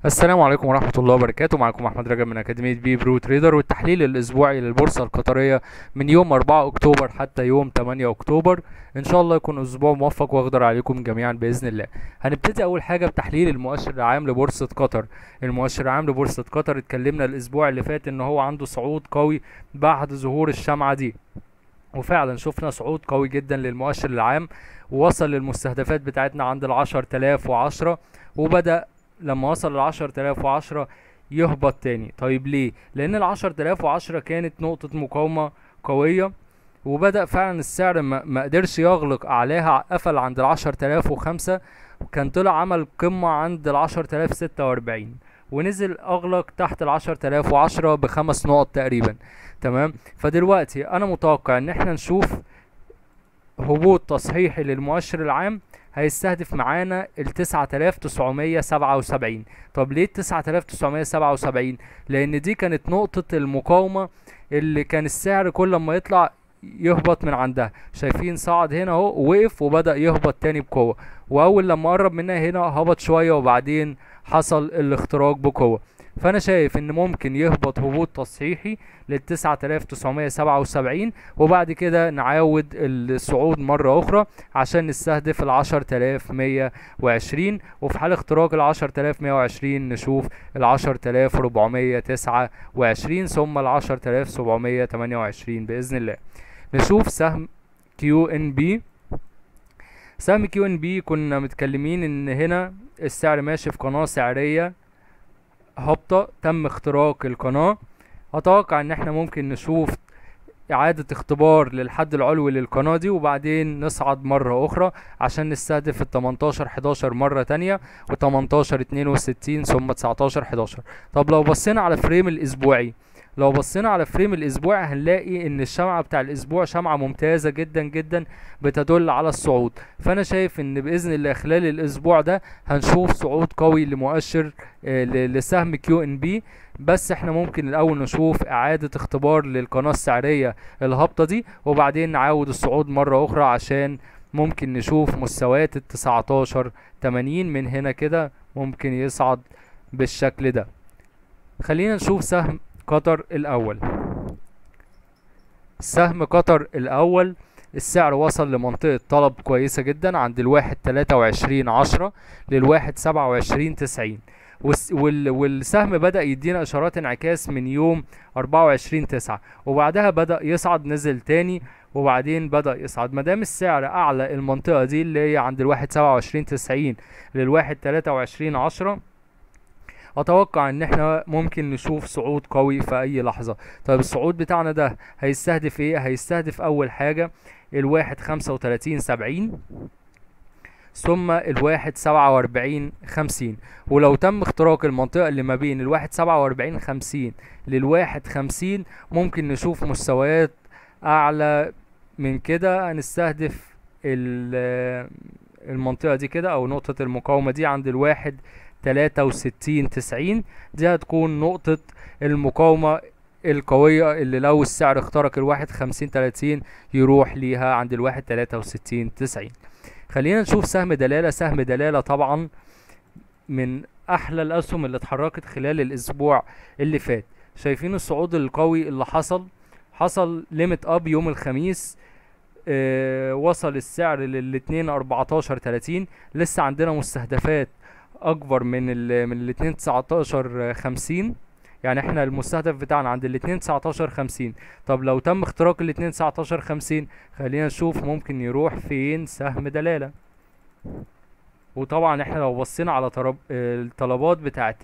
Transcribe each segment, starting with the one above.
السلام عليكم ورحمة الله وبركاته معكم أحمد رجب من أكاديمية بي برو تريدر والتحليل الأسبوعي للبورصة القطرية من يوم 4 أكتوبر حتى يوم 8 أكتوبر إن شاء الله يكون أسبوع موفق وأقدر عليكم جميعا بإذن الله هنبتدي أول حاجة بتحليل المؤشر العام لبورصة قطر المؤشر العام لبورصة قطر اتكلمنا الأسبوع اللي فات إن هو عنده صعود قوي بعد ظهور الشمعة دي وفعلا شفنا صعود قوي جدا للمؤشر العام ووصل للمستهدفات بتاعتنا عند العشر تلاف وعشرة وبدأ لما وصل للعشر تلاف وعشرة يهبط تاني طيب ليه لان العشر تلاف وعشرة كانت نقطة مقاومة قوية وبدأ فعلا السعر ما ما قدرش يغلق اعلاها قفل عند العشر تلاف وخمسة وكان طلع عمل قمة عند العشر تلاف ستة واربعين ونزل اغلق تحت العشر تلاف وعشرة بخمس نقط تقريبا تمام فدلوقتي انا متوقع ان احنا نشوف هبوط تصحيحي للمؤشر العام هيستهدف معانا ال 9977 طب ليه ال 9977 لان دي كانت نقطة المقاومة اللي كان السعر كل ما يطلع يهبط من عندها شايفين صعد هنا اهو وقف وبدأ يهبط تاني بقوة واول لما قرب منها هنا هبط شوية وبعدين حصل الاختراق بقوة فانا شايف ان ممكن يهبط هبوط تصحيحي لل 9977 وبعد كده نعاود الصعود مرة اخرى عشان نستهدف ال 10120 وفي حال اختراق ال 10120 نشوف ال 10429 ثم ال 10728 باذن الله نشوف سهم كيو ان بي سهم كيو ان بي كنا متكلمين ان هنا السعر ماشي في قناة سعرية هابطة تم اختراق القناة اتوقع ان احنا ممكن نشوف اعادة اختبار للحد العلوي للقناة دي وبعدين نصعد مرة اخرى عشان نستهدف ال 18 11 مرة تانية و 18 62 ثم 19 11 طب لو بصينا على فريم الاسبوعي لو بصينا على فريم الاسبوع هنلاقي ان الشمعة بتاع الاسبوع شمعة ممتازة جدا جدا بتدل على الصعود فانا شايف ان باذن الله خلال الاسبوع ده هنشوف صعود قوي لمؤشر آه لسهم كيو ان بي بس احنا ممكن الاول نشوف اعادة اختبار للقناة السعرية الهابطة دي وبعدين نعاود الصعود مرة اخرى عشان ممكن نشوف مستويات ال 19 80 من هنا كده ممكن يصعد بالشكل ده خلينا نشوف سهم قطر الاول سهم قطر الاول السعر وصل لمنطقة طلب كويسة جدا عند الواحد تلاتة وعشرين عشرة للواحد سبعة وعشرين تسعين والسهم بدأ يدينا إشارات انعكاس من يوم أربعة وعشرين تسعة وبعدها بدأ يصعد نزل تاني وبعدين بدأ يصعد مادام السعر أعلى المنطقة دي اللي هي عند الواحد سبعة وعشرين تسعين للواحد تلاتة وعشرين عشرة اتوقع ان احنا ممكن نشوف صعود قوي في اي لحظة طيب الصعود بتاعنا ده هيستهدف ايه هيستهدف اول حاجة الواحد خمسة وتلاتين سبعين ثم الواحد سبعة واربعين خمسين ولو تم اختراق المنطقة اللي ما بين الواحد سبعة واربعين خمسين للواحد خمسين ممكن نشوف مستويات اعلى من كده هنستهدف المنطقة دي كده او نقطة المقاومة دي عند الواحد تلاتة وستين تسعين دي هتكون نقطة المقاومة القوية اللي لو السعر اخترق الواحد خمسين تلاتين يروح ليها عند الواحد تلاتة وستين تسعين خلينا نشوف سهم دلالة سهم دلالة طبعا من احلى الاسهم اللي اتحركت خلال الاسبوع اللي فات شايفين الصعود القوي اللي حصل حصل ليميت اب يوم الخميس اه وصل السعر للاتنين اربعتاشر تلاتين لسه عندنا مستهدفات اكبر من ال من الاتنين تسعتاشر خمسين يعني احنا المستهدف بتاعنا عند الاتنين تسعتاشر خمسين طب لو تم اختراق الاتنين تسعتاشر خمسين خلينا نشوف ممكن يروح فين سهم دلالة وطبعا احنا لو بصينا على طرب الطلبات بتاعت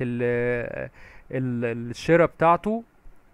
الشراء بتاعته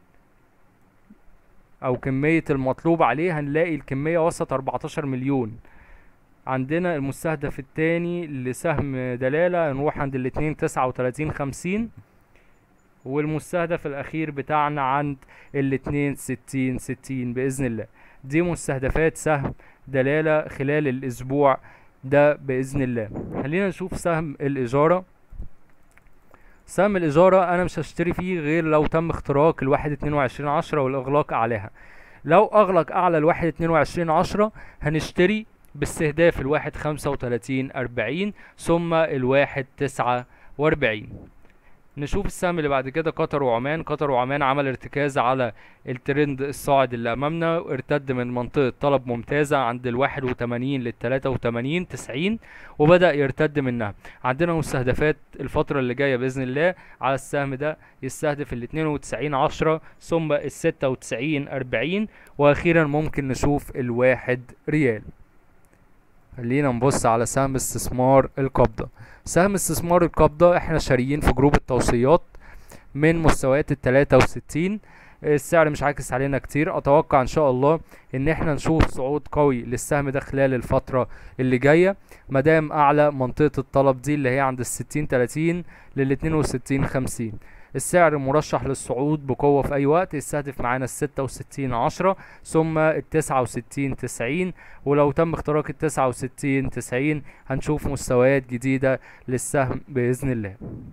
او كمية المطلوب عليه هنلاقي الكمية وصلت 14 مليون عندنا المستهدف التاني لسهم دلالة نروح عند الاتنين تسعة وتلاتين خمسين والمستهدف الأخير بتاعنا عند الاتنين ستين ستين بإذن الله دي مستهدفات سهم دلالة خلال الأسبوع ده بإذن الله خلينا نشوف سهم الإجارة سهم الإجارة أنا مش هشتري فيه غير لو تم اختراق الواحد اتنين وعشرين عشرة والإغلاق أعلاها لو أغلق أعلى الواحد اتنين وعشرين عشرة هنشتري باستهداف الواحد خمسة وتلاتين أربعين ثم الواحد تسعة وأربعين نشوف السهم اللي بعد كده قطر وعمان قطر وعمان عمل ارتكاز على الترند الصاعد اللي امامنا ارتد من منطقة طلب ممتازة عند الواحد وتمانين للتلاتة وتمانين تسعين وبدأ يرتد منها عندنا مستهدفات الفترة اللي جاية بإذن الله على السهم ده يستهدف الاتنين وتسعين عشرة ثم الستة وتسعين أربعين وأخيرا ممكن نشوف الواحد ريال خلينا نبص على سهم استثمار القبضة سهم استثمار القبضة احنا شاريين في جروب التوصيات من مستويات التلاتة وستين السعر مش عاكس علينا كتير اتوقع ان شاء الله ان احنا نشوف صعود قوي للسهم ده خلال الفترة اللي جاية مادام اعلى منطقة الطلب دي اللي هي عند الستين تلاتين للاتنين وستين خمسين السعر مرشح للصعود بقوة في أي وقت يستهدف معانا الستة وستين عشرة ثم التسعة وستين تسعين ولو تم اختراق التسعة وستين تسعين هنشوف مستويات جديدة للسهم بإذن الله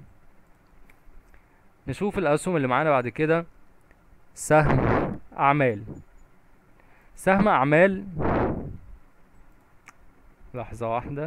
نشوف الأسهم اللي معانا بعد كده سهم أعمال سهم أعمال لحظة واحدة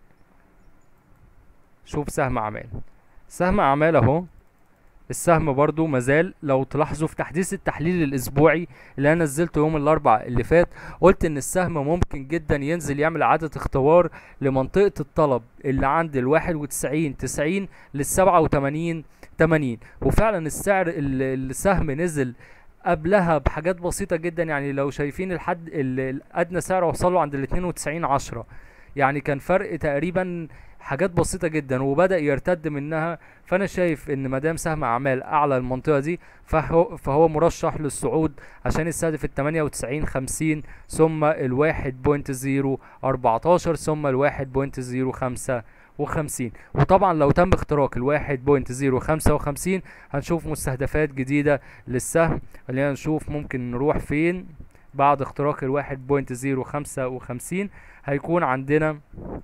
شوف سهم أعمال سهم أعمال أهو السهم برضو مازال لو تلاحظوا في تحديث التحليل الاسبوعي اللي انا نزلته يوم الاربع اللي فات قلت ان السهم ممكن جدا ينزل يعمل اعادة اختبار لمنطقة الطلب اللي عند الواحد وتسعين تسعين للسبعة وتمانين تمانين وفعلا السعر ال- السهم نزل قبلها بحاجات بسيطة جدا يعني لو شايفين الحد ال- الادنى سعر وصله عند الاتنين وتسعين عشرة يعني كان فرق تقريبا حاجات بسيطة جدا وبدأ يرتد منها فأنا شايف إن مادام سهم أعمال أعلى المنطقة دي فهو, فهو مرشح للصعود عشان يستهدف التمانية وتسعين خمسين ثم الواحد بوينت زيرو أربعتاشر ثم الواحد بوينت زيرو خمسة وخمسين وطبعا لو تم اختراق الواحد بوينت زيرو خمسة وخمسين هنشوف مستهدفات جديدة للسهم خلينا نشوف ممكن نروح فين بعد اختراق الواحد بوينت زيرو خمسة وخمسين هيكون عندنا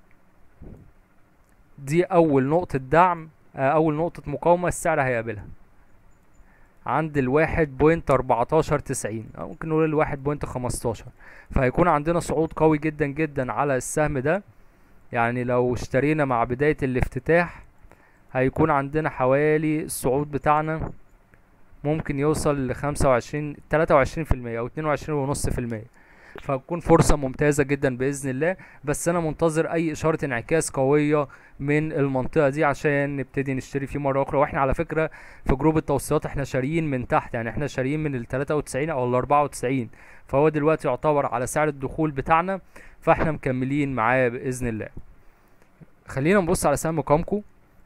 دي اول نقطة دعم آه، اول نقطة مقاومة السعر هيقابلها عند الواحد بوينت اربعتاشر تسعين او ممكن نقول الواحد بوينت خمستاشر فهيكون عندنا صعود قوي جدا جدا على السهم ده يعني لو اشترينا مع بداية الافتتاح هيكون عندنا حوالي الصعود بتاعنا ممكن يوصل لخمسة وعشرين تلاتة وعشرين في المية او اتنين وعشرين ونص في المية فهتكون فرصة ممتازة جدا بإذن الله بس أنا منتظر أي إشارة انعكاس قوية من المنطقة دي عشان نبتدي نشتري فيه مرة أخرى وإحنا على فكرة في جروب التوصيات إحنا شاريين من تحت يعني إحنا شاريين من التلاتة وتسعين أو الأربعة وتسعين فهو دلوقتي يعتبر على سعر الدخول بتاعنا فإحنا مكملين معاه بإذن الله خلينا نبص على سهم كامكو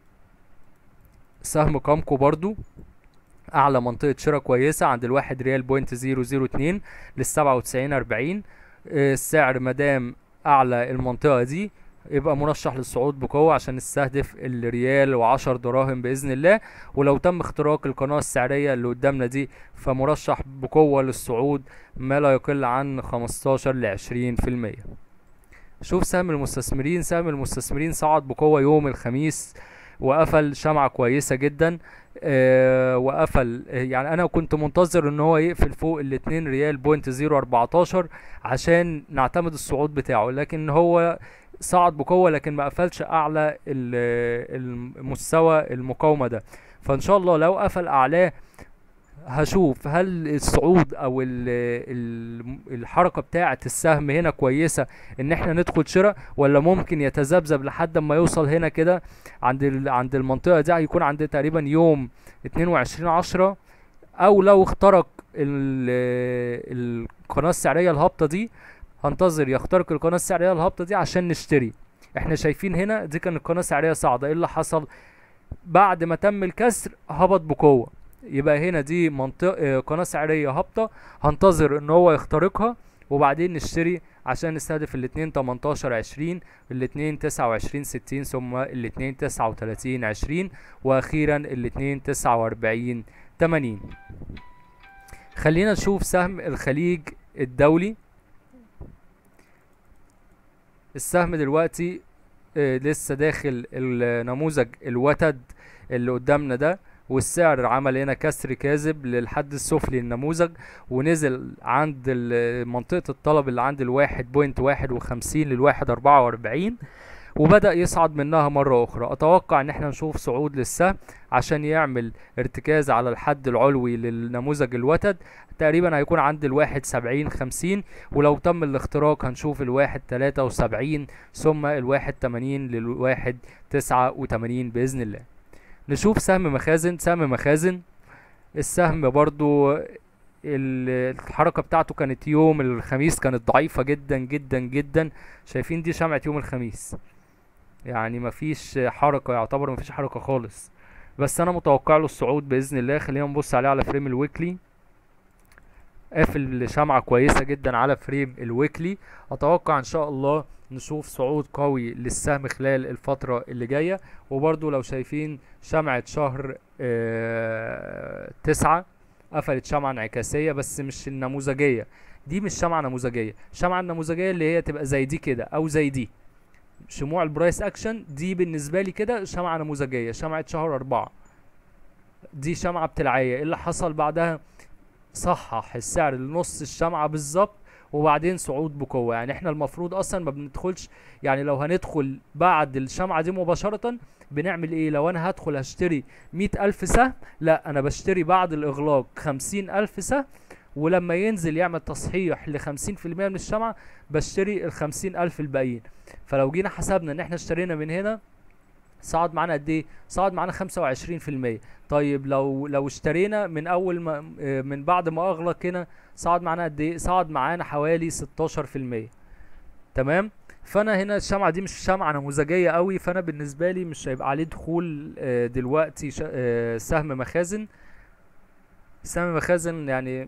سهم كامكو برضو اعلى منطقة شراء كويسة عند الواحد ريال بوينت زيرو زيرو اتنين للسبعة وتسعين اربعين السعر مادام اعلى المنطقة دي يبقى مرشح للصعود بقوة عشان نستهدف الريال وعشر دراهم بإذن الله ولو تم اختراق القناة السعرية اللي قدامنا دي فمرشح بقوة للصعود ما لا يقل عن خمستاشر لعشرين في المية شوف سهم المستثمرين سهم المستثمرين صعد بقوة يوم الخميس وقفل شمعة كويسة جدا آه وقفل آه، يعني انا كنت منتظر ان هو يقفل فوق الاتنين ريال بوينت زيرو اربعتاشر عشان نعتمد الصعود بتاعه لكن هو صعد بقوة لكن ما قفلش اعلى ال- المستوى المقاومة ده فان شاء الله لو قفل اعلاه هشوف هل الصعود او ال ال الحركه بتاعه السهم هنا كويسه ان احنا ندخل شراء ولا ممكن يتذبذب لحد ما يوصل هنا كده عند ال عند المنطقه دي هيكون عند تقريبا يوم 22 10 او لو اخترق ال- القناه السعريه الهابطه دي هنتظر يخترق القناه السعريه الهابطه دي عشان نشتري احنا شايفين هنا دي كانت قناه سعريه صاعده ايه اللي حصل بعد ما تم الكسر هبط بقوه يبقى هنا دي منطقة قناة سعرية هابطة هنتظر ان هو يخترقها وبعدين نشتري عشان نستهدف الاتنين تمنتاشر عشرين الاتنين تسعة وعشرين ستين ثم الاتنين تسعة وتلاتين عشرين واخيرا الاتنين تسعة واربعين تمانين خلينا نشوف سهم الخليج الدولي السهم دلوقتي آه، لسه داخل النموذج الوتد اللي قدامنا ده والسعر عمل هنا كسر كاذب للحد السفلي للنموذج ونزل عند ال- منطقة الطلب اللي عند الواحد بوينت واحد وخمسين للواحد اربعة واربعين وبدأ يصعد منها مرة أخرى أتوقع إن احنا نشوف صعود للسهم عشان يعمل ارتكاز على الحد العلوي للنموذج الوتد تقريبا هيكون عند الواحد سبعين خمسين ولو تم الاختراق هنشوف الواحد تلاتة وسبعين ثم الواحد تمانين للواحد تسعة وتمانين بإذن الله نشوف سهم مخازن سهم مخازن السهم برضو ال- الحركة بتاعته كانت يوم الخميس كانت ضعيفة جدا جدا جدا شايفين دي شمعة يوم الخميس يعني مفيش حركة يعتبر مفيش حركة خالص بس انا متوقع له الصعود باذن الله خلينا نبص عليه على فريم الويكلي قافل شمعة كويسة جدا على فريم الويكلي اتوقع ان شاء الله نشوف صعود قوي للسهم خلال الفترة اللي جاية وبرضو لو شايفين شمعة شهر آه تسعة قفلت شمعة انعكاسية بس مش النموذجية دي مش شمعة نموذجية الشمعة النموذجية اللي هي تبقى زي دي كده او زي دي شموع البرايس اكشن دي بالنسبة لي كده شمعة نموذجية شمعة شهر اربعة دي شمعة بتلعية ايه اللي حصل بعدها صحح السعر لنص الشمعة بالظبط وبعدين صعود بقوة يعني احنا المفروض اصلا ما بندخلش يعني لو هندخل بعد الشمعة دي مباشرة بنعمل ايه لو انا هدخل هشتري مئة الف سهم لا انا بشتري بعد الاغلاق خمسين الف سهم ولما ينزل يعمل تصحيح لخمسين في المية من الشمعة بشتري الخمسين الف الباقيين فلو جينا حسبنا ان احنا اشترينا من هنا صعد معانا قد ايه صعد معانا خمسة وعشرين في المية طيب لو لو اشترينا من اول ما اه، من بعد ما اغلق هنا صعد معانا قد ايه صعد معانا حوالي ستاشر في المية تمام فانا هنا الشمعة دي مش شمعة نموذجية قوي فانا بالنسبة لي مش هيبقى عليه دخول اه، دلوقتي ش- اه، سهم مخازن سهم مخازن يعني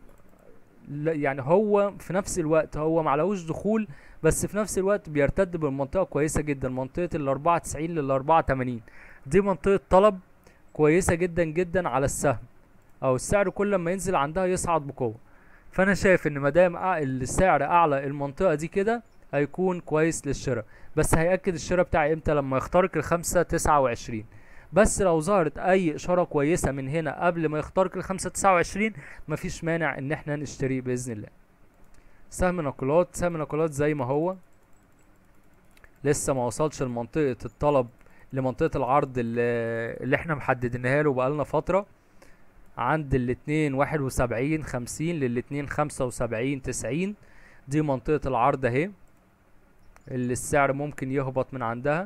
لا يعني هو في نفس الوقت هو معلهوش دخول بس في نفس الوقت بيرتد بالمنطقة كويسة جدا منطقة الأربعة تسعين للأربعة تمانين دي منطقة طلب كويسة جدا جدا على السهم أو السعر كل ما ينزل عندها يصعد بقوة فأنا شايف إن مادام أع- السعر أعلى المنطقة دي كده هيكون كويس للشراء بس هيأكد الشراء بتاعي امتى لما يخترق الخمسة تسعة وعشرين بس لو ظهرت أي إشارة كويسة من هنا قبل ما يخترق الخمسة تسعة وعشرين مفيش مانع إن احنا نشتريه بإذن الله سهم نقلات سهم نقلات زي ما هو لسه ما وصلش لمنطقة الطلب لمنطقة العرض اللي, اللي احنا محددينها له بقالنا فترة عند الاتنين واحد وسبعين خمسين للاتنين خمسة وسبعين تسعين دي منطقة العرض اهي اللي السعر ممكن يهبط من عندها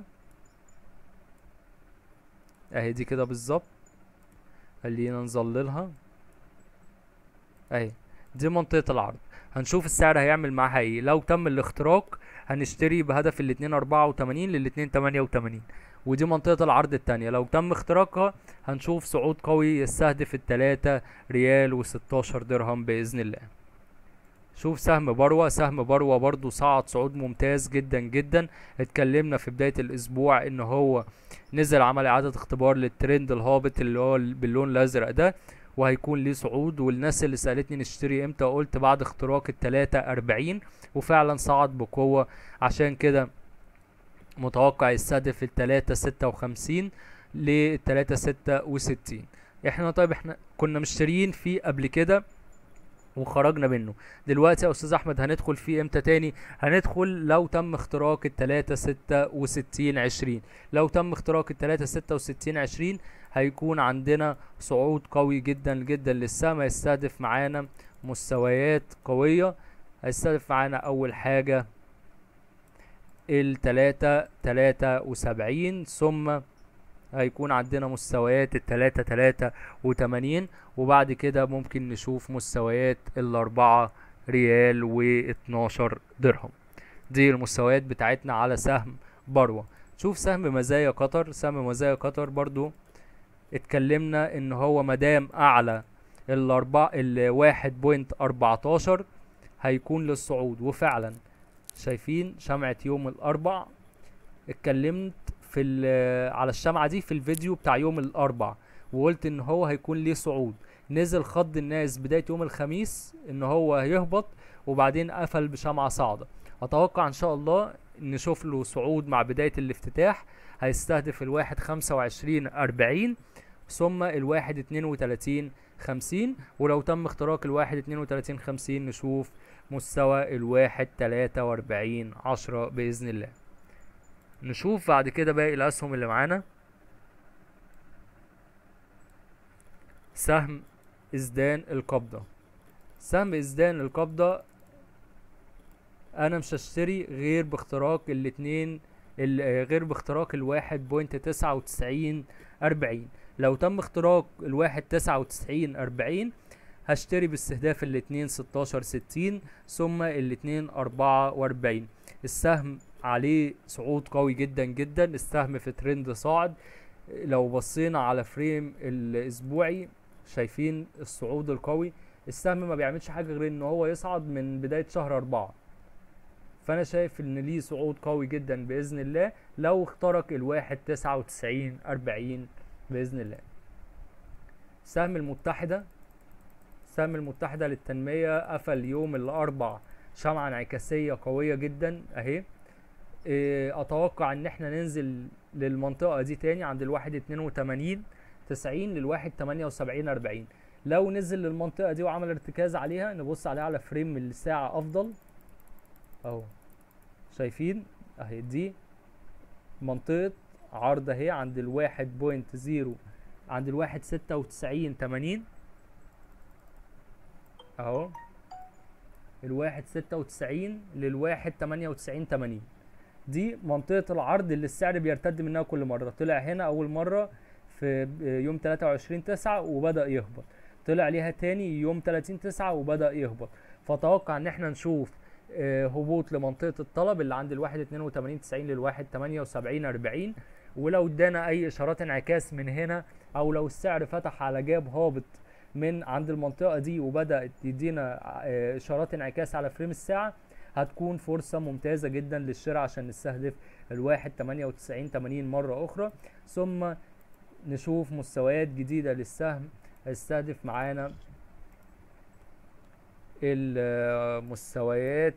اهي دي كده بالظبط خلينا نظللها اهي دي منطقة العرض هنشوف السعر هيعمل معاها ايه لو تم الاختراق هنشتري بهدف الاتنين اربعة وتمانين للاتنين تمانية وتمانين ودي منطقة العرض التانية لو تم اختراقها هنشوف صعود قوي يستهدف التلاتة ريال وستاشر درهم بإذن الله شوف سهم بروة سهم بروة برضو صعد صعود ممتاز جدا جدا اتكلمنا في بداية الاسبوع ان هو نزل عمل اعادة اختبار للترند الهابط اللي هو ال- باللون الازرق ده وهيكون ليه صعود والناس اللي سألتني نشتري امتى قلت بعد اختراق التلاتة اربعين وفعلا صعد بقوة عشان كده متوقع يستهدف التلاتة ستة وخمسين للتلاتة ستة وستين احنا طيب احنا كنا مشتريين فيه قبل كده وخرجنا منه دلوقتي يا استاذ احمد هندخل فيه امتى تاني هندخل لو تم اختراق التلاتة ستة وستين عشرين لو تم اختراق التلاتة ستة وستين عشرين هيكون عندنا صعود قوي جدا جدا للسهم هيستهدف معانا مستويات قوية هيستهدف معانا اول حاجة التلاتة تلاتة وسبعين ثم هيكون عندنا مستويات التلاتة تلاتة وتمانين وبعد كده ممكن نشوف مستويات الأربعة ريال واتناشر درهم دي المستويات بتاعتنا على سهم بروة شوف سهم مزايا قطر سهم مزايا قطر برضو اتكلمنا ان هو مدام اعلى الاربعة الواحد بوينت اربعتاشر هيكون للصعود وفعلا شايفين شمعة يوم الاربع اتكلمت في ال- على الشمعة دي في الفيديو بتاع يوم الاربع وقلت ان هو هيكون ليه صعود نزل خض الناس بداية يوم الخميس ان هو هيهبط وبعدين قفل بشمعة صاعدة اتوقع ان شاء الله نشوف له صعود مع بداية الافتتاح هيستهدف الواحد خمسة وعشرين اربعين ثم الواحد اتنين وتلاتين خمسين ولو تم اختراق الواحد اتنين وتلاتين خمسين نشوف مستوى الواحد تلاتة واربعين عشرة بإذن الله نشوف بعد كده باقي الاسهم اللي معانا سهم ازدان القبضة سهم ازدان القبضة انا مش هشتري غير باختراق الاتنين ال- آه، غير باختراق الواحد بوينت تسعة وتسعين اربعين لو تم اختراق الواحد تسعة وتسعين اربعين هشتري باستهداف الاتنين ستاشر ستين ثم الاتنين اربعة واربعين السهم عليه صعود قوي جدا جدا السهم في ترند صاعد لو بصينا على فريم الاسبوعي شايفين الصعود القوي السهم ما بيعملش حاجة غير ان هو يصعد من بداية شهر اربعة فانا شايف ان ليه صعود قوي جدا باذن الله لو اخترق الواحد تسعة وتسعين اربعين باذن الله سهم المتحدة سهم المتحدة للتنمية قفل يوم الاربع شمعة انعكاسية قوية جدا اهي إيه، اتوقع ان احنا ننزل للمنطقة دي تاني عند الواحد اتنين وتمانين تسعين للواحد تمانية وسبعين اربعين لو نزل للمنطقة دي وعمل ارتكاز عليها نبص عليها على فريم الساعة افضل اهو شايفين اهي دي منطقة عرض اهي عند الواحد بوينت زيرو عند الواحد ستة وتسعين تمانين اهو الواحد ستة وتسعين للواحد تمانية وتسعين تمانين دي منطقة العرض اللي السعر بيرتد منها كل مرة طلع هنا أول مرة في يوم 23 تسعة وبدأ يهبط طلع ليها تاني يوم 30 تسعة وبدأ يهبط فأتوقع إن احنا نشوف آه، هبوط لمنطقة الطلب اللي عند الواحد اتنين وتمانين تسعين للواحد تمانية وسبعين أربعين ولو ادانا أي إشارات انعكاس من هنا أو لو السعر فتح على جاب هابط من عند المنطقة دي وبدأت يدينا آه، إشارات انعكاس على فريم الساعة هتكون فرصة ممتازة جدا للشراء عشان نستهدف الواحد تمانية وتسعين تمانين مرة أخرى ثم نشوف مستويات جديدة للسهم هيستهدف معانا المستويات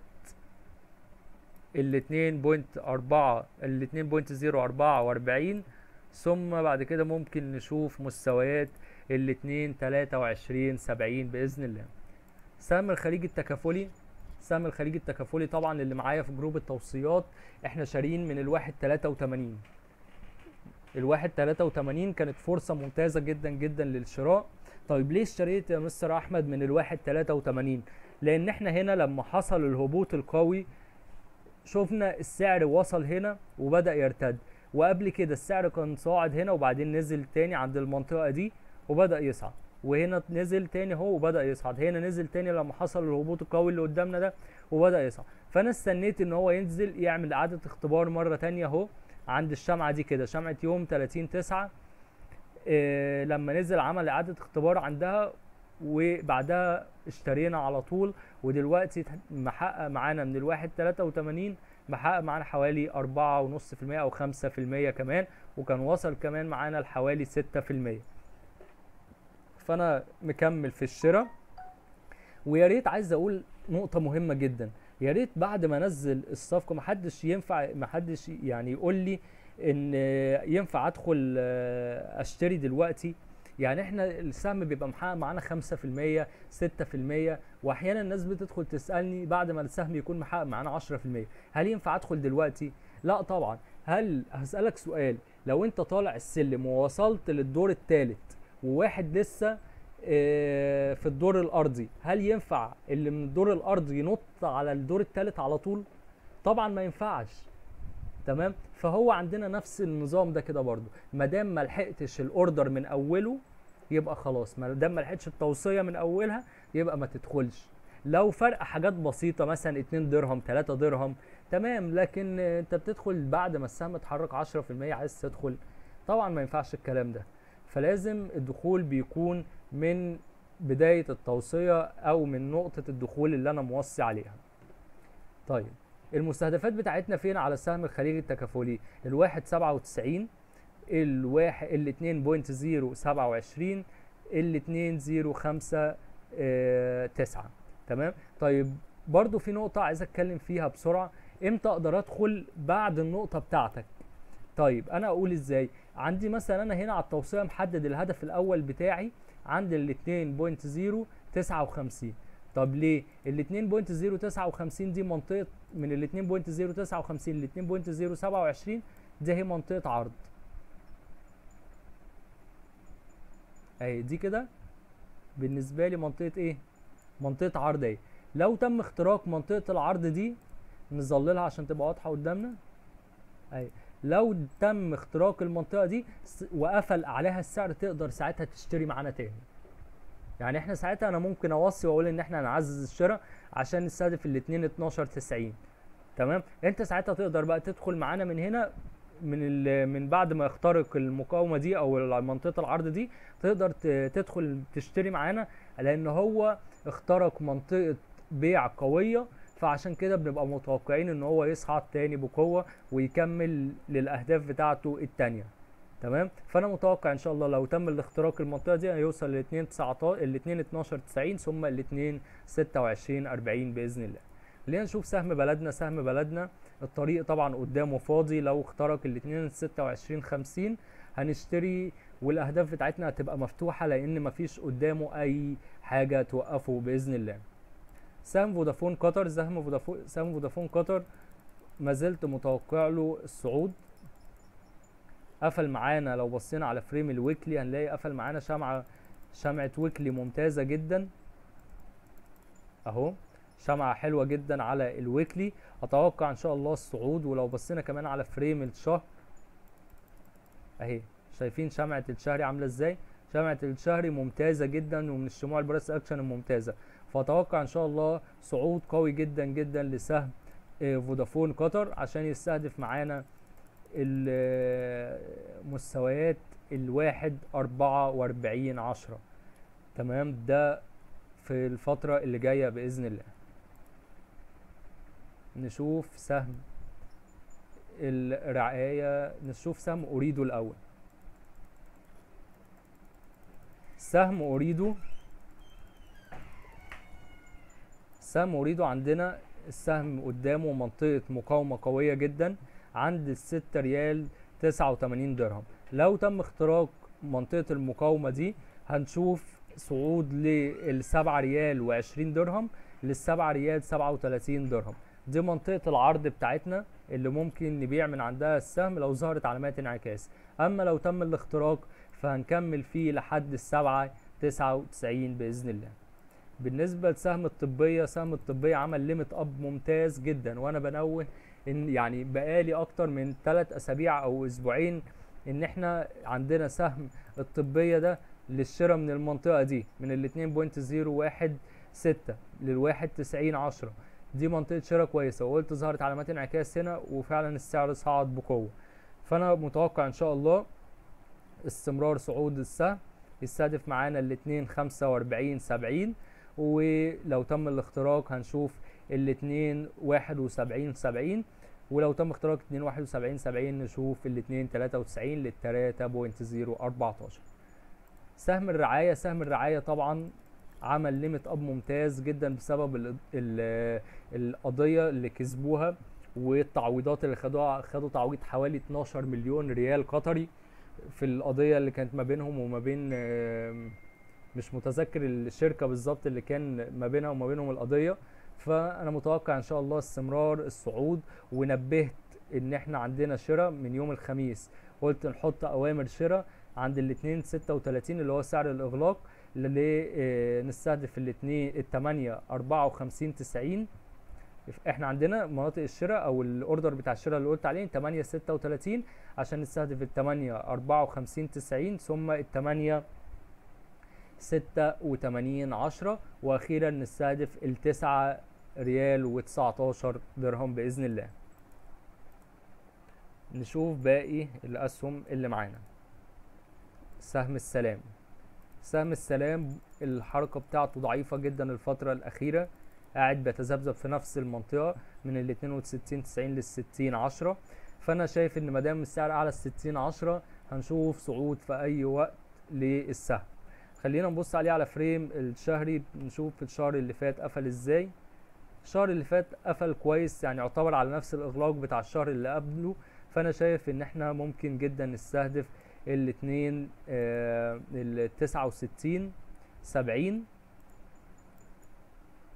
الاتنين بوينت أربعة الاتنين بوينت زيرو أربعة وأربعين ثم بعد كده ممكن نشوف مستويات الاتنين تلاتة وعشرين سبعين بإذن الله سهم الخليج التكافلي سهم الخليج التكافلي طبعا اللي معايا في جروب التوصيات احنا شاريين من الواحد تلاتة وتمانين الواحد تلاتة وتمانين كانت فرصة ممتازة جدا جدا للشراء طيب ليه اشتريت يا مستر احمد من الواحد تلاتة وتمانين لان احنا هنا لما حصل الهبوط القوي شفنا السعر وصل هنا وبدأ يرتد وقبل كده السعر كان صاعد هنا وبعدين نزل تاني عند المنطقة دي وبدأ يصعد وهنا نزل تاني هو وبدأ يصعد هنا نزل تاني لما حصل الهبوط القوي اللي قدامنا ده وبدأ يصعد فانا استنيت ان هو ينزل يعمل اعادة اختبار مرة تانية اهو عند الشمعة دي كده شمعة يوم 30 تسعة إيه لما نزل عمل اعادة اختبار عندها وبعدها اشترينا على طول ودلوقتي محقق معانا من الواحد تلاتة وتمانين محقق معانا حوالي أربعة ونص في المية أو خمسة في المية كمان وكان وصل كمان معانا لحوالي ستة في المية فأنا مكمل في الشراء ويا ريت عايز أقول نقطة مهمة جدا يا ريت بعد ما انزل الصفقه محدش ينفع محدش يعني يقول لي ان ينفع ادخل آه، اشتري دلوقتي يعني احنا السهم بيبقى محقق معانا 5% 6% واحيانا الناس بتدخل تسالني بعد ما السهم يكون محقق معانا 10% هل ينفع ادخل دلوقتي لا طبعا هل هسالك سؤال لو انت طالع السلم ووصلت للدور الثالث وواحد لسه آه، في الدور الارضي هل ينفع اللي من الدور الارضي ينط على الدور الثالث على طول طبعا ما ينفعش تمام فهو عندنا نفس النظام ده كده برضو ما دام ما لحقتش الاوردر من اوله يبقى خلاص ما دام ما لحقتش التوصيه من اولها يبقى ما تدخلش لو فرق حاجات بسيطه مثلا 2 درهم 3 درهم تمام لكن آه، انت بتدخل بعد ما السهم اتحرك 10% عايز تدخل طبعا ما ينفعش الكلام ده فلازم الدخول بيكون من بداية التوصية أو من نقطة الدخول اللي أنا موصي عليها. طيب المستهدفات بتاعتنا فين على السهم الخليجي التكافلي؟ الواحد سبعة وتسعين الواحد الاتنين بوينت زيرو سبعة وعشرين الاتنين زيرو خمسة اه تسعة تمام؟ طيب برضو في نقطة عايز أتكلم فيها بسرعة إمتى أقدر أدخل بعد النقطة بتاعتك؟ طيب انا اقول ازاي عندي مثلا انا هنا على التوصيه محدد الهدف الاول بتاعي عند ال 2.059 طب ليه ال 2.059 دي منطقه من ال 2.059 ل 2.027 دي هي منطقه عرض اهي دي كده بالنسبه لي منطقه ايه منطقه عرض اهي لو تم اختراق منطقه العرض دي نظللها عشان تبقى واضحه قدامنا اهي لو تم اختراق المنطقه دي س- وقفل عليها السعر تقدر ساعتها تشتري معانا تاني يعني احنا ساعتها انا ممكن اوصي واقول ان احنا نعزز الشراء عشان نستهدف ال 2 12 90 تمام انت ساعتها تقدر بقى تدخل معانا من هنا من ال- من بعد ما يخترق المقاومه دي او منطقه العرض دي تقدر ت- تدخل تشتري معانا لان هو اخترق منطقه بيع قويه فعشان كده بنبقى متوقعين ان هو يصعد تاني بقوه ويكمل للاهداف بتاعته التانيه تمام فانا متوقع ان شاء الله لو تم الاختراق المنطقه دي هيوصل ل 2 19 ال 2 12 90 ثم ال 2 26 40 باذن الله خلينا نشوف سهم بلدنا سهم بلدنا الطريق طبعا قدامه فاضي لو اخترق ال 2 26 50 هنشتري والاهداف بتاعتنا هتبقى مفتوحه لان مفيش قدامه اي حاجه توقفه باذن الله سهم فودافون قطر سهم فودافون سهم فودافون قطر ما زلت متوقع له الصعود قفل معانا لو بصينا على فريم الويكلي هنلاقي قفل معانا شمعة شمعة ويكلي ممتازة جدا اهو شمعة حلوة جدا على الويكلي اتوقع ان شاء الله الصعود ولو بصينا كمان على فريم الشهر اهي شايفين شمعة الشهري عاملة ازاي شمعة الشهري ممتازة جدا ومن الشموع البراس اكشن الممتازة فاتوقع ان شاء الله صعود قوي جدا جدا لسهم آه، فودافون قطر عشان يستهدف معانا المستويات الواحد أربعة وأربعين عشرة تمام ده في الفترة اللي جاية بإذن الله نشوف سهم الرعاية نشوف سهم أريدو الأول سهم أريدو سهم أريدو عندنا السهم قدامه منطقة مقاومة قوية جدا عند الستة ريال تسعة وتمانين درهم لو تم اختراق منطقة المقاومة دي هنشوف صعود للسبعة ريال وعشرين درهم للسبعة ريال سبعة وتلاتين درهم دي منطقة العرض بتاعتنا اللي ممكن نبيع من عندها السهم لو ظهرت علامات انعكاس اما لو تم الاختراق فهنكمل فيه لحد السبعة تسعة وتسعين بإذن الله بالنسبة لسهم الطبية سهم الطبية عمل ليميت اب ممتاز جدا وانا بنوه ان يعني بقالي اكتر من 3 اسابيع او اسبوعين ان احنا عندنا سهم الطبية ده للشراء من المنطقة دي من ال 2.016 لل 1.90 10 دي منطقة شراء كويسة وقلت ظهرت علامات انعكاس هنا وفعلا السعر صعد بقوة فانا متوقع ان شاء الله استمرار صعود السهم يستهدف معانا ال 2 45 70 ولو تم الاختراق هنشوف الاتنين واحد وسبعين سبعين ولو تم اختراق اتنين واحد وسبعين سبعين نشوف الاتنين تلاتة وتسعين للتلاتة بوينت زيرو اربعتاشر سهم الرعاية سهم الرعاية طبعا عمل ليميت اب ممتاز جدا بسبب ال ال القضية اللي كسبوها والتعويضات اللي خدوها خدوا تعويض حوالي 12 مليون ريال قطري في القضية اللي كانت ما بينهم وما بين آم، مش متذكر الشركة بالظبط اللي كان ما بينها وما بينهم القضية فأنا متوقع إن شاء الله استمرار الصعود ونبهت إن إحنا عندنا شراء من يوم الخميس قلت نحط أوامر شراء عند الاتنين ستة وتلاتين اللي هو سعر الإغلاق اللي آه، نستهدف الاتنين التمانية أربعة وخمسين تسعين احنا عندنا مناطق الشراء او الاوردر بتاع الشراء اللي قلت عليه 8 36 عشان نستهدف ال 8 54 90 ثم ال 8 86 10 واخيرا نستهدف ال 9 ريال و19 درهم باذن الله نشوف باقي الاسهم اللي معانا سهم السلام سهم السلام الحركة بتاعته ضعيفة جدا الفترة الأخيرة قاعد بيتذبذب في نفس المنطقة من ال 62 90 لل 60 10 فأنا شايف إن مادام السعر أعلى ال 60 10 هنشوف صعود في أي وقت للسهم خلينا نبص عليه على فريم الشهري نشوف في الشهر اللي فات قفل ازاي الشهر اللي فات قفل كويس يعني يعتبر على نفس الاغلاق بتاع الشهر اللي قبله فانا شايف ان احنا ممكن جدا نستهدف الاتنين آه ال 69 70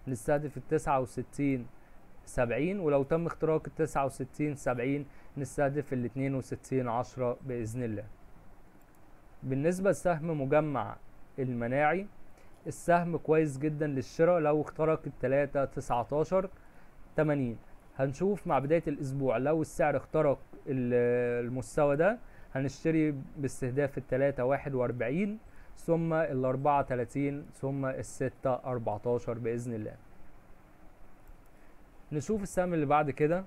نستهدف التسعة وستين سبعين ولو تم اختراق التسعة وستين سبعين نستهدف الاتنين وستين عشرة بإذن الله بالنسبة لسهم مجمع المناعي السهم كويس جدا للشراء لو اخترق التلاتة تسعتاشر تمانين هنشوف مع بداية الأسبوع لو السعر اخترق ال- المستوى ده هنشتري باستهداف التلاتة واحد وأربعين ثم الأربعة تلاتين ثم الستة أربعتاشر بإذن الله نشوف السهم اللي بعد كده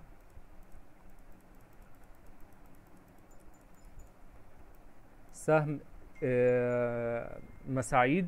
سهم آه، مساعيد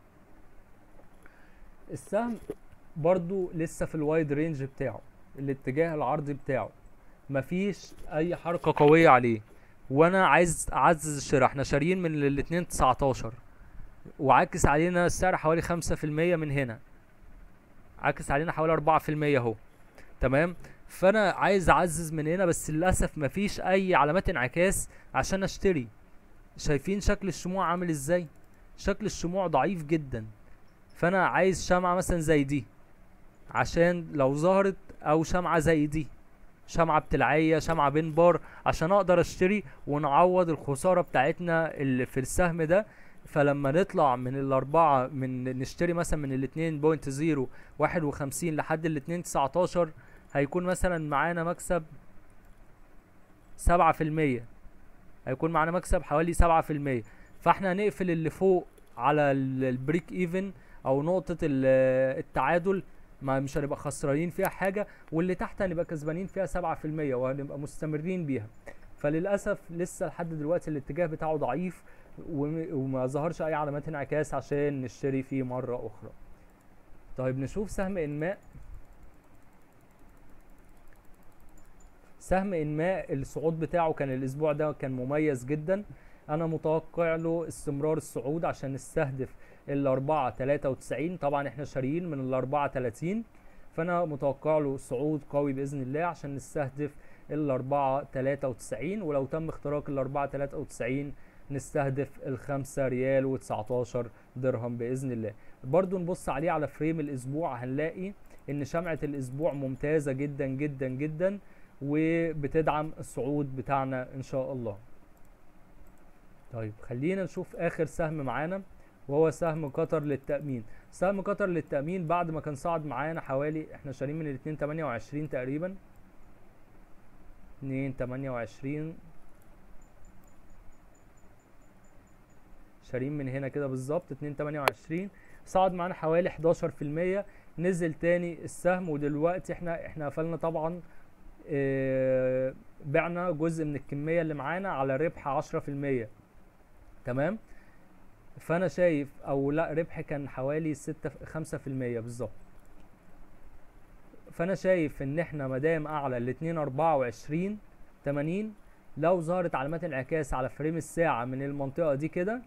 السهم برضو لسه في الوايد رينج بتاعه الاتجاه العرضي بتاعه مفيش اي حركة قوية عليه وانا عايز اعزز الشراء احنا شاريين من الاتنين تسعتاشر وعاكس علينا السعر حوالي خمسة في المية من هنا عاكس علينا حوالي أربعة في المية اهو تمام فانا عايز اعزز من هنا بس للاسف مفيش اي علامات انعكاس عشان اشتري شايفين شكل الشموع عامل ازاي شكل الشموع ضعيف جدا فانا عايز شمعة مثلا زي دي عشان لو ظهرت او شمعة زي دي شمعة بتلعية شمعة بين بار عشان اقدر اشتري ونعوض الخسارة بتاعتنا اللي في السهم ده فلما نطلع من الاربعة من نشتري مثلا من الاتنين بوينت زيرو واحد وخمسين لحد الاتنين تسعتاشر هيكون مثلا معانا مكسب سبعة في المية هيكون معانا مكسب حوالي سبعة في المية فاحنا هنقفل اللي فوق على ال- البريك ايفن او نقطة ال- التعادل ما مش هنبقى خسرانين فيها حاجة واللي تحت هنبقى كسبانين فيها سبعة في المية وهنبقى مستمرين بيها فللأسف لسه لحد دلوقتي الاتجاه بتاعه ضعيف وم- وما ظهرش أي علامات انعكاس عشان نشتري فيه مرة أخرى طيب نشوف سهم إنماء سهم إنماء الصعود بتاعه كان الأسبوع ده كان مميز جدا أنا متوقع له استمرار الصعود عشان نستهدف الأربعة تلاتة وتسعين طبعا احنا شاريين من الأربعة تلاتين فأنا متوقع له صعود قوي بإذن الله عشان نستهدف الأربعة تلاتة وتسعين ولو تم اختراق الأربعة تلاتة وتسعين نستهدف الخمسة ريال وتسعتاشر درهم بإذن الله برضو نبص عليه على فريم الأسبوع هنلاقي إن شمعة الأسبوع ممتازة جدا جدا جدا وبتدعم الصعود بتاعنا إن شاء الله طيب خلينا نشوف آخر سهم معانا وهو سهم قطر للتأمين سهم قطر للتأمين بعد ما كان صعد معانا حوالي احنا شارين من الاتنين تمانية وعشرين تقريبا اتنين تمانية وعشرين شارين من هنا كده بالظبط اتنين تمانية وعشرين صعد معانا حوالي حداشر في المية نزل تاني السهم ودلوقتي احنا احنا قفلنا طبعا اه بعنا جزء من الكمية اللي معانا على ربح عشرة في المية تمام فانا شايف او لا ربح كان حوالي ستة خمسة في المية بالظبط فانا شايف ان احنا مدام اعلى الاتنين اربعة وعشرين تمانين لو ظهرت علامات انعكاس على فريم الساعة من المنطقة دي كده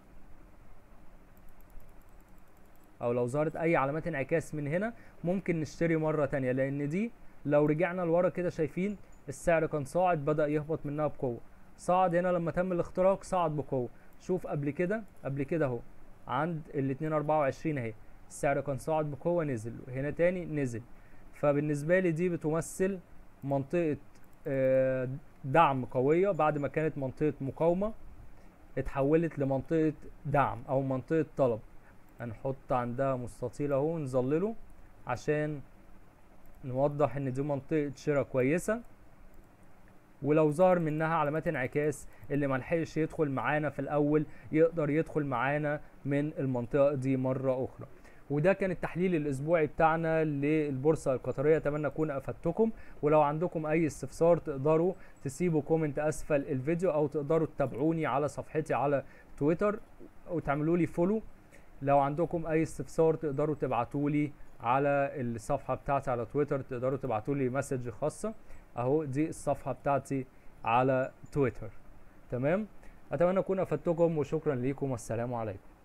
او لو ظهرت اي علامات انعكاس من هنا ممكن نشتري مرة تانية لان دي لو رجعنا لورا كده شايفين السعر كان صاعد بدأ يهبط منها بقوة صعد هنا لما تم الاختراق صعد بقوة شوف قبل كده قبل كده اهو عند الاتنين اربعة وعشرين اهي السعر كان صاعد بقوة نزل هنا تاني نزل فبالنسبة لي دي بتمثل منطقة آه، دعم قوية بعد ما كانت منطقة مقاومة اتحولت لمنطقة دعم او منطقة طلب هنحط عندها مستطيل اهو نظلله عشان نوضح ان دي منطقة شراء كويسة ولو ظهر منها علامات انعكاس اللي ملحقش يدخل معانا في الاول يقدر يدخل معانا من المنطقة دي مرة اخرى وده كان التحليل الاسبوعي بتاعنا للبورصة القطرية اتمنى اكون افدتكم ولو عندكم اي استفسار تقدروا تسيبوا كومنت اسفل الفيديو او تقدروا تتابعوني على صفحتي على تويتر وتعملوا لي فولو لو عندكم اي استفسار تقدروا تبعتوا لي على الصفحة بتاعتي على تويتر تقدروا تبعتوا لي مسج خاصة اهو دي الصفحة بتاعتي على تويتر تمام اتمنى اكون افدتكم وشكرا ليكم والسلام عليكم